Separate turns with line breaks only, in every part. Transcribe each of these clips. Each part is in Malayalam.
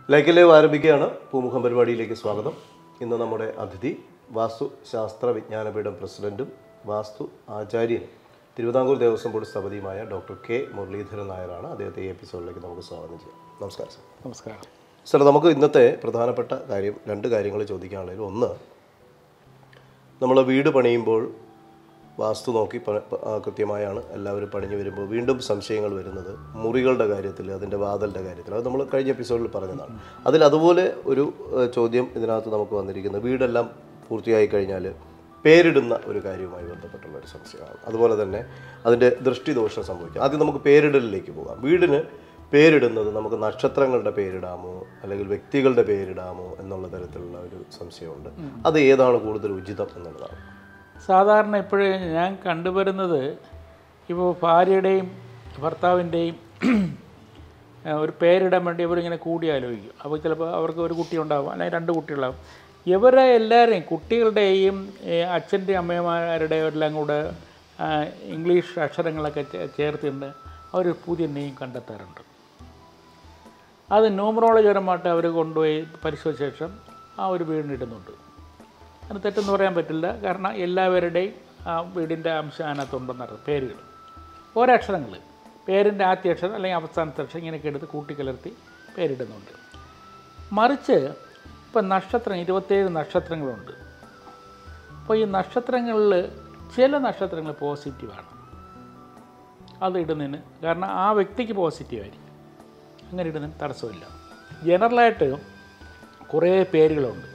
ലൈക്ക് ലൈവ് ആരംഭിക്കുകയാണ് പൂമുഖം പരിപാടിയിലേക്ക് സ്വാഗതം ഇന്ന് നമ്മുടെ അതിഥി വാസ്തു ശാസ്ത്ര വിജ്ഞാനപീഠം പ്രസിഡന്റും വാസ്തു ആചാര്യനും തിരുവിതാംകൂർ ദേവസ്വം ബോർഡ് സ്ഥപതിയുമായ ഡോക്ടർ കെ മുരളീധരൻ നായരാണ് അദ്ദേഹത്തെ ഈ എപ്പിസോഡിലേക്ക് നമുക്ക് സ്വാഗതം ചെയ്യാം നമസ്കാരം സർ
നമസ്കാരം
സാർ നമുക്ക് ഇന്നത്തെ പ്രധാനപ്പെട്ട കാര്യം രണ്ട് കാര്യങ്ങൾ ചോദിക്കാനുള്ളതിൽ ഒന്ന് നമ്മൾ വീട് പണിയുമ്പോൾ വാസ്തു നോക്കി പ- പ- ആ, കൃത്യമായാണ് എല്ലാവരും പണിഞ്ഞു വരുമ്പോൾ വീണ്ടും സംശയങ്ങൾ വരുന്നത് മുറികളുടെ കാര്യത്തിൽ അതിൻ്റെ വാതലിൻ്റെ കാര്യത്തിൽ അത് നമ്മൾ കഴിഞ്ഞ എപ്പിസോഡിൽ പറഞ്ഞതാണ് അതിൽ അതുപോലെ ഒരു ഏഹ്, ചോദ്യം ഇതിനകത്ത് നമുക്ക് വന്നിരിക്കുന്നത് വീടെല്ലാം പൂർത്തിയായി കഴിഞ്ഞാൽ പേരിടുന്ന ഒരു കാര്യവുമായി ബന്ധപ്പെട്ടുള്ള ഒരു സംശയമാണ് അതുപോലെ തന്നെ അതിൻ്റെ ദൃഷ്ടിദോഷം സംഭവിക്കും ആദ്യം നമുക്ക് പേരിടലിലേക്ക് പോകാം വീടിന് പേരിടുന്നത് നമുക്ക് നക്ഷത്രങ്ങളുടെ പേരിടാമോ അല്ലെങ്കിൽ വ്യക്തികളുടെ പേരിടാമോ എന്നുള്ള തരത്തിലുള്ള ഒരു സംശയമുണ്ട് അത് ഏതാണ് കൂടുതൽ ഉചിതം എന്നുള്ളതാണ്
സാധാരണ ഇപ്പോഴേ ഞാൻ കണ്ടുവരുന്നത് ഇപ്പോൾ ഭാര്യയുടെയും ഭർത്താവിൻ്റെയും ഒരു പേരിടാൻ വേണ്ടി അവരിങ്ങനെ കൂടി ആലോചിക്കും അപ്പോൾ ചിലപ്പോൾ അവർക്ക് ഒരു കുട്ടി ഉണ്ടാവും അല്ലെങ്കിൽ രണ്ട് കുട്ടികളാവും ഇവരെ എല്ലാവരെയും കുട്ടികളുടെയും അച്ഛൻ്റെയും അമ്മമാരുടെയും എല്ലാം കൂടെ ആ, ഇംഗ്ലീഷ് അക്ഷരങ്ങളൊക്കെ ചേ- ചേർത്തിട്ട് അവർ പുതിയ നെയ്യും കണ്ടെത്താറുണ്ട് അത് ന്യൂമറോളജിപരമായിട്ട് അവർ കൊണ്ടുപോയി പരിശോധിച്ച ശേഷം ആ ഒരു വീടിനിടുന്നുണ്ട് അതിന് തെറ്റെന്ന് പറയാൻ പറ്റില്ല കാരണം എല്ലാവരുടെയും ആ വീടിൻ്റെ അംശം അതിനകത്തുണ്ടെന്നറിയാം പേരുകൾ ഓരോ അക്ഷരങ്ങൾ പേരിൻ്റെ ആദ്യ അക്ഷരം അല്ലെങ്കിൽ അവസാനത്തെ അക്ഷരം ഇങ്ങനെയൊക്കെ എടുത്ത് കൂട്ടിക്കലർത്തി പേരിടുന്നുണ്ട് മറിച്ച് ഇപ്പം നക്ഷത്രം ഇരുപത്തേഴ് നക്ഷത്രങ്ങളുണ്ട് അപ്പോൾ ഈ നക്ഷത്രങ്ങളിൽ ചില നക്ഷത്രങ്ങൾ പോസിറ്റീവാണ് അത് ഇടുന്നതിന് കാരണം ആ വ്യക്തിക്ക് പോസിറ്റീവായിരിക്കും അങ്ങനെ ഇടുന്നതിന് തടസ്സമില്ല ജനറലായിട്ട് കുറേ പേരുകളുണ്ട്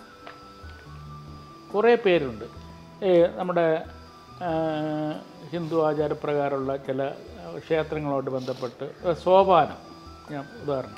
കുറേ പേരുണ്ട് ഈ നമ്മുടെ ആ, ഹിന്ദു ആചാരപ്രകാരമുള്ള ചില ക്ഷേത്രങ്ങളോട് ബന്ധപ്പെട്ട് സോപാനം ഞാൻ ഉദാഹരണം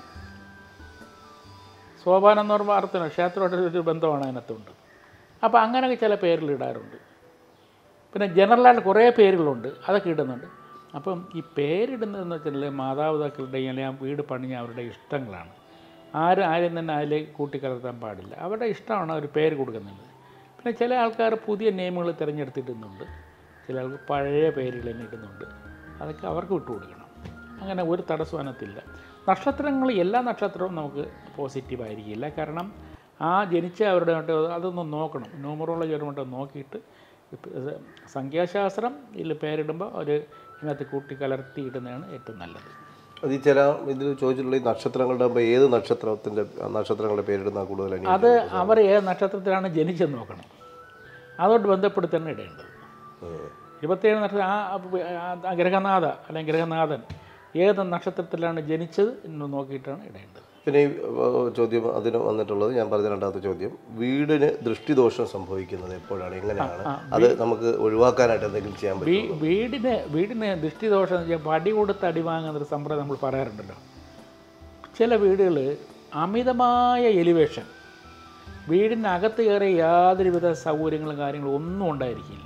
സോപാനം എന്ന് പറയുമ്പോൾ അർത്ഥം ക്ഷേത്രമായിട്ട് ഒരു ബന്ധമാണ് അതിനകത്തുണ്ട് അപ്പോൾ അങ്ങനെയൊക്കെ ചില പേരിൽ ഇടാറുണ്ട് പിന്നെ ജനറലായിട്ട് കുറേ പേരുകളുണ്ട് അതൊക്കെ ഇടുന്നുണ്ട് അപ്പം ഈ പേരിടുന്നതെന്ന് വെച്ചാൽ മാതാപിതാക്കളുടെയും അല്ലെങ്കിൽ ആ വീട് പണിഞ്ഞ അവരുടെ ഇഷ്ടങ്ങളാണ് ആരും ആരും തന്നെ അതിലേക്ക് കൂട്ടിക്കലർത്താൻ പാടില്ല അവരുടെ ഇഷ്ടമാണ് അവർ പേര് കൊടുക്കുന്നത് പിന്നെ ചില ആൾക്കാർ പുതിയ നെയിമുകൾ തിരഞ്ഞെടുത്തിടുന്നുണ്ട് ചില ആൾക്ക് പഴയ പേരുകൾ തന്നെ ഇടുന്നുണ്ട് അതൊക്കെ അവർക്ക് വിട്ടുകൊടുക്കണം അങ്ങനെ ഒരു തടസ്സം അതിനകത്തില്ല നക്ഷത്രങ്ങൾ എല്ലാ നക്ഷത്രവും നമുക്ക് പോസിറ്റീവ് ആയിരിക്കില്ല കാരണം ആ ജനിച്ച അവരുടെ മറ്റേ അതൊന്ന് നോക്കണം ന്യൂമറോളജി മറ്റോ നോക്കിയിട്ട് ഇപ്പ- ഇത് സംഖ്യാശാസ്ത്രം ഇതിൽ പേരിടുമ്പോൾ ഒരു ഇതിനകത്ത് കൂട്ടി കലർത്തി ഇടുന്നതാണ് ഏറ്റവും നല്ലത്
അത് ഈ ചില ഇതിൽ ചോദിച്ചിട്ടുള്ള ഈ നക്ഷത്രങ്ങളുടെ ആകുമ്പോൾ ഏത് നക്ഷത്രത്തിന്റെ നക്ഷത്രങ്ങളുടെ പേരിടുന്ന കൂടുതൽ അനുയോജ്യം?
അത് അവർ ഏത് നക്ഷത്രത്തിലാണ് ജനിച്ചെന്ന് നോക്കണം അതോട് ബന്ധപ്പെടുത്തി തന്നെ ഇടേണ്ടത്
ഉം.
ഇരുപത്തേഴ് നക്ഷത്രം ആ ആ- ആ ഗ്രഹനാഥ അല്ലെങ്കിൽ ഗ്രഹനാഥൻ ഏത് നക്ഷത്രത്തിലാണ് ജനിച്ചത് എന്ന് നോക്കിയിട്ടാണ് ഇടേണ്ടത്
പിന്നെ ഈ ഏഹ്, ചോദ്യം അതിന് വന്നിട്ടുള്ളത് ഞാൻ പറഞ്ഞ രണ്ടാമത്തെ ചോദ്യം വീടിന് ദൃഷ്ടിദോഷം സംഭവിക്കുന്നത് എപ്പോഴാണ് എങ്ങനെയാണ് അത് നമുക്ക് ഒഴിവാക്കാനായിട്ട് എന്തെങ്കിലും ചെയ്യാൻ പറ്റും
വീ വീടിന് വീടിന് ദൃഷ്ടിദോഷം എന്ന് വെച്ചാൽ പടി കൊടുത്ത് അടി വാങ്ങുന്ന ഒരു സമ്പ്രദായം നമ്മൾ പറയാറുണ്ടല്ലോ ചില വീടുകൾ അമിതമായ എലിവേഷൻ വീടിനകത്ത് കയറിയ യാതൊരുവിധ സൗകര്യങ്ങളും കാര്യങ്ങളും ഒന്നും ഉണ്ടായിരിക്കില്ല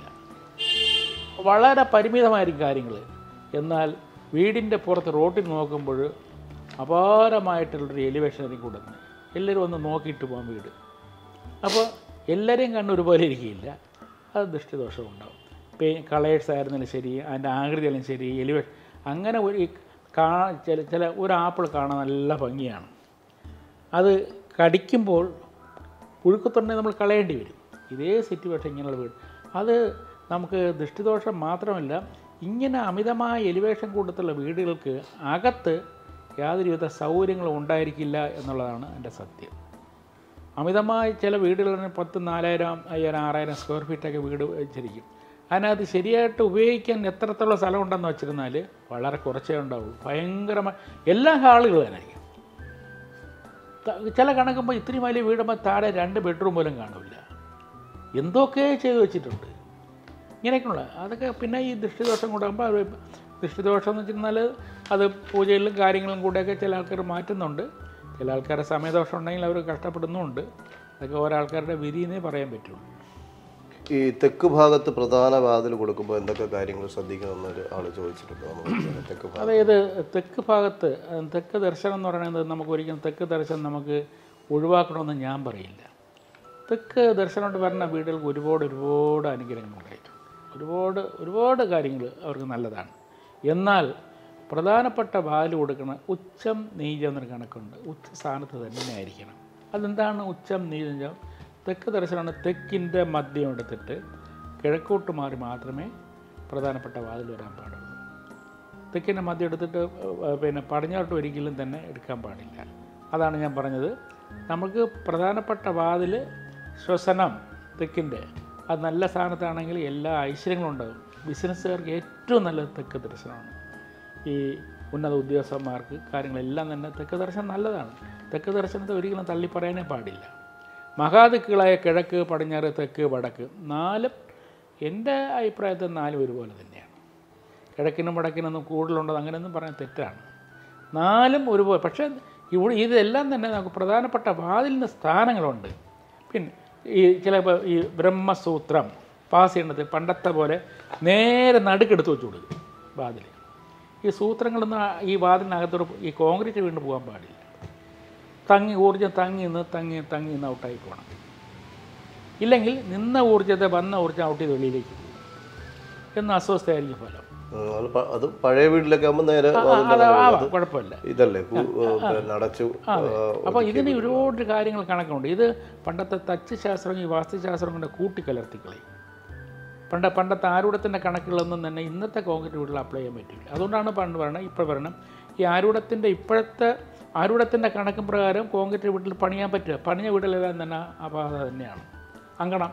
വളരെ പരിമിതമായിരിക്കും കാര്യങ്ങൾ എന്നാൽ വീടിൻ്റെ പുറത്ത് റോട്ടിൽ നോക്കുമ്പോൾ അപാരമായിട്ടുള്ളൊരു എലിവേഷൻ അതിൽ കൂടുന്നത് എല്ലാവരും ഒന്ന് നോക്കിയിട്ട് പോകാം വീട് അപ്പോൾ എല്ലാവരെയും കണ്ണ് ഒരുപോലെ ഇരിക്കില്ല അത് ദൃഷ്ടിദോഷം ഉണ്ടാവും പേ കളേഴ്സ് ആയിരുന്നാലും ശരി അതിൻ്റെ ആകൃതിയാലും ശരി എലിവേ അങ്ങനെ ഒരു ഈ കാ ചില ചില ഒരു ആപ്പിൾ കാണാൻ നല്ല ഭംഗിയാണ് അത് കടിക്കുമ്പോൾ പുഴുക്കത്തുണ്ടെ നമ്മൾ കളയേണ്ടി വരും ഇതേ സിറ്റുവേഷൻ ഇങ്ങനെയുള്ള വീട് അത് നമുക്ക് ദൃഷ്ടിദോഷം മാത്രമല്ല ഇങ്ങനെ അമിതമായ എലിവേഷൻ കൂട്ടത്തുള്ള വീടുകൾക്ക് അകത്ത് യാതൊരുവിധ സൗകര്യങ്ങളും ഉണ്ടായിരിക്കില്ല എന്നുള്ളതാണ് എൻ്റെ സത്യം അമിതമായി ചില വീടുകളിൽ പത്ത് നാലായിരം അയ്യായിരം ആറായിരം സ്ക്വയർ ഫീറ്റൊക്കെ വീട് വെച്ചിരിക്കും അതിനകത്ത് ശരിയായിട്ട് ഉപയോഗിക്കാൻ എത്രത്തോളം സ്ഥലം ഉണ്ടെന്ന് വെച്ചിരുന്നാൽ വളരെ കുറച്ചേ ഉണ്ടാവുള്ളൂ ഭയങ്കരമായി എല്ലാ ഹാളുകളും തന്നെയായിരിക്കും ത- ചില കണക്കുമ്പോൾ ഇത്രയും വലിയ വീടുമ്പോൾ താഴെ രണ്ട് ബെഡ്റൂം പോലും കാണില്ല എന്തൊക്കെ ചെയ്തു വെച്ചിട്ടുണ്ട് ഇങ്ങനെയൊക്കെയുള്ള അതൊക്കെ പിന്നെ ഈ ദൃഷ്ടിദോഷം കൂടാകുമ്പോൾ അവർ ദൃഷ്ടിദോഷം എന്ന് വെച്ചിരുന്നാൽ അത് പൂജയിലും കാര്യങ്ങളും കൂടെയൊക്കെ ചില ആൾക്കാർ മാറ്റുന്നുണ്ട് ചില ആൾക്കാരുടെ സമയദോഷം ഉണ്ടെങ്കിൽ അവർ കഷ്ടപ്പെടുന്നുമുണ്ട് അതൊക്കെ ഓരോ ആൾക്കാരുടെ വിധിയെന്നേ പറയാൻ പറ്റുള്ളൂ
ഈ തെക്ക് ഭാഗത്ത് പ്രധാന വാതിൽ കൊടുക്കുമ്പോൾ എന്തൊക്കെ കാര്യങ്ങൾ ശ്രദ്ധിക്കണമെന്നൊരു ആൾ ചോദിച്ചിട്ടുണ്ട് നമുക്ക് തെക്ക് ഭാഗം
അതായത് തെക്ക് ഭാഗത്ത് അഹ് തെക്ക് ദർശനം എന്ന് പറയുന്നത് നമുക്ക് ഒരിക്കലും തെക്ക് ദർശനം നമുക്ക് ഒഴിവാക്കണമെന്ന് ഞാൻ പറയില്ല തെക്ക് ദർശനമായിട്ട് വരുന്ന വീടുകൾക്ക് ഒരുപാട് ഒരുപാട് അനുഗ്രഹങ്ങൾ ഉണ്ടായിട്ടുണ്ട് ഒരുപാട് ഒരുപാട് കാര്യങ്ങൾ അവർക്ക് നല്ലതാണ് എന്നാൽ പ്രധാനപ്പെട്ട വാല് കൊടുക്കുന്ന ഉച്ചം നീചം എന്നൊരു കണക്കുണ്ട് ഉച്ച സ്ഥാനത്ത് തന്നെ ആയിരിക്കണം അതെന്താണ് ഉച്ചം നീചം തെക്ക് ദർശനമാണ് തെക്കിൻ്റെ മദ്യം എടുത്തിട്ട് കിഴക്കോട്ട് മാറി മാത്രമേ പ്രധാനപ്പെട്ട വാതിൽ വരാൻ പാടുള്ളൂ തെക്കിൻ്റെ മദ്യം എടുത്തിട്ട് ഏഹ്, പിന്നെ പടിഞ്ഞാട്ട് ഒരിക്കലും തന്നെ എടുക്കാൻ പാടില്ല അതാണ് ഞാൻ പറഞ്ഞത് നമുക്ക് പ്രധാനപ്പെട്ട വാതിൽ ശ്വസനം തെക്കിൻ്റെ അത് നല്ല സ്ഥാനത്താണെങ്കിൽ എല്ലാ ഐശ്വര്യങ്ങളും ഉണ്ടാകും ബിസിനസ്സുകാർക്ക് ഏറ്റവും നല്ലത് തെക്ക് ദർശനമാണ് ഈ ഉന്നത ഉദ്യോഗസ്ഥന്മാർക്ക് കാര്യങ്ങളെല്ലാം തന്നെ തെക്ക് ദർശനം നല്ലതാണ് തെക്ക് ദർശനത്തെ ഒരിക്കലും തള്ളി പറയാനേ പാടില്ല മഹാദിക്കുകളായ കിഴക്ക് പടിഞ്ഞാറ് തെക്ക് വടക്ക് നാലും എൻ്റെ അഭിപ്രായത്തിൽ നാലും ഒരുപോലെ തന്നെയാണ് കിഴക്കിനും വടക്കിനൊന്നും കൂടുതലുണ്ടോ അങ്ങനെയൊന്നും പറയാൻ തെറ്റാണ് നാലും ഒരുപോലെ പക്ഷേ ഇവിടെ ഇതെല്ലാം തന്നെ നമുക്ക് പ്രധാനപ്പെട്ട വാതിലിന് സ്ഥാനങ്ങളുണ്ട് പിന്നെ ഈ ചിലപ്പോൾ ഈ ബ്രഹ്മസൂത്രം പാസ് ചെയ്യണത് പണ്ടത്തെ പോലെ നേരെ നടുക്കെടുത്ത് വെച്ച് കൊടുക്കും വാതിൽ ഈ സൂത്രങ്ങളൊന്നും ആ- ഈ വാതിലിനകത്തോട് ഈ കോൺക്രീറ്റ് വീണ്ടും പോകാൻ പാടില്ല തങ്ങി ഊർജ്ജം തങ്ങി നിന്ന് തങ്ങി തങ്ങി നിന്ന് ഔട്ടായി പോകണം ഇല്ലെങ്കിൽ നിന്ന ഊർജ്ജത്തെ വന്ന ഊർജ്ജം ഔട്ട് ചെയ്ത് വെളിയിലേക്ക് പോകും എന്ന അസ്വസ്ഥയായിരിക്കും ഫലം
ഉം, അത് പ- അത് പഴയ വീട്ടിലൊക്കെ ആകുമ്പോൾ നേരെ
ആ,
വാതിലിന്റെ
അത്
മുകളിൽ
ആവാം
അത്
കുഴപ്പമില്ല
ഇതല്ലേ കു- പിന്നെ അടച്ചു ആ,
അപ്പോൾ ഇതിന് ഒരുപാട് കാര്യങ്ങൾ കണക്കുണ്ട് ഇത് പണ്ടത്തെ തച്ച് ശാസ്ത്രം ഈ വാസ്തുശാസ്ത്രം കൊണ്ട് കൂട്ടിക്കലർത്തിക്കളയും പണ്ട് പണ്ടത്തെ ആരൂഢത്തിൻ്റെ കണക്കുകളൊന്നും തന്നെ ഇന്നത്തെ കോൺക്രീറ്റ് വീട്ടിൽ അപ്ലൈ ചെയ്യാൻ പറ്റില്ല അതുകൊണ്ടാണ് പണ്ട് പറയണത് ഇപ്പോൾ പറയണം ഈ ആരൂഢത്തിൻ്റെ ഇപ്പോഴത്തെ ആരൂഢത്തിൻ്റെ കണക്കും പ്രകാരം കോൺക്രീറ്റ് വീട്ടിൽ പണിയാൻ പറ്റുക പണിഞ്ഞ വീട്ടിലെല്ലാം തന്നെ അപാത തന്നെയാണ് അങ്കണം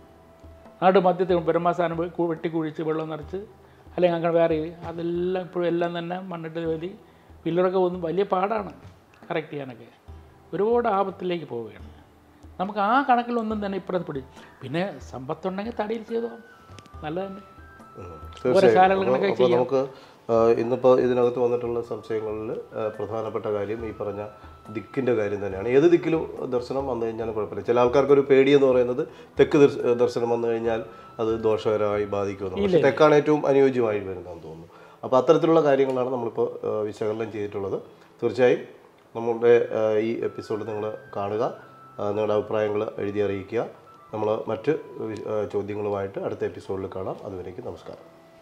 നാട് മധ്യത്തിൽ ബ്രഹ്മസ്ഥാനം പോയി കു- വെട്ടിക്കുഴിച്ച് വെള്ളം നിറച്ച് അല്ലെങ്കിൽ അങ്ങനെ വേറെ ഇത് അതെല്ലാം ഇപ്പോഴും എല്ലാം തന്നെ മണ്ണിട്ട് വലി പില്ലറൊക്കെ ഒന്നും വലിയ പാടാണ് കറക്റ്റ് ചെയ്യാനൊക്കെ ഒരുപാട് ആപത്തിലേക്ക് പോവുകയാണ് നമുക്ക് ആ കണക്കിലൊന്നും തന്നെ ഇപ്പുറത്ത് പിടി പിന്നെ സമ്പത്തുണ്ടെങ്കിൽ തടിയിൽ ചെയ്തോ നല്ലത് തന്നെ
ഉം.
ഓരോ ശാലകൾ
തീർച്ചയായും
കണക്കെ
അപ്പോൾ നമുക്ക് ആ, ഇന്നിപ്പോൾ ഇതിനകത്ത് വന്നിട്ടുള്ള സംശയങ്ങളിൽ ആ, പ്രധാനപ്പെട്ട കാര്യം ഈ പറഞ്ഞ ദിക്കിൻ്റെ കാര്യം തന്നെയാണ് ഏത് ദിക്കിലും ദർശനം വന്നു കഴിഞ്ഞാലും കുഴപ്പമില്ല ചില ആൾക്കാർക്ക് ഒരു പേടി എന്ന് പറയുന്നത് തെക്ക് ദർശ- ദർശനം വന്നു കഴിഞ്ഞാൽ അത് ദോഷകരമായി ബാധിക്കുമെന്ന് പക്ഷേ തെക്കാണ് ഏറ്റവും അനുയോജ്യമായി വരുന്നതെന്ന് തോന്നുന്നു അപ്പോൾ അത്തരത്തിലുള്ള കാര്യങ്ങളാണ് നമ്മളിപ്പോൾ ആ, വിശകലനം ചെയ്തിട്ടുള്ളത് തീർച്ചയായും നമ്മുടെ ആ, ഈ എപ്പിസോഡ് നിങ്ങൾ കാണുക ആ, നിങ്ങളുടെ അഭിപ്രായങ്ങൾ എഴുതി അറിയിക്കുക നമ്മൾ മറ്റ് വി- ആ, ചോദ്യങ്ങളുമായിട്ട് അടുത്ത എപ്പിസോഡിൽ കാണാം അതുവരേക്കും നമസ്കാരം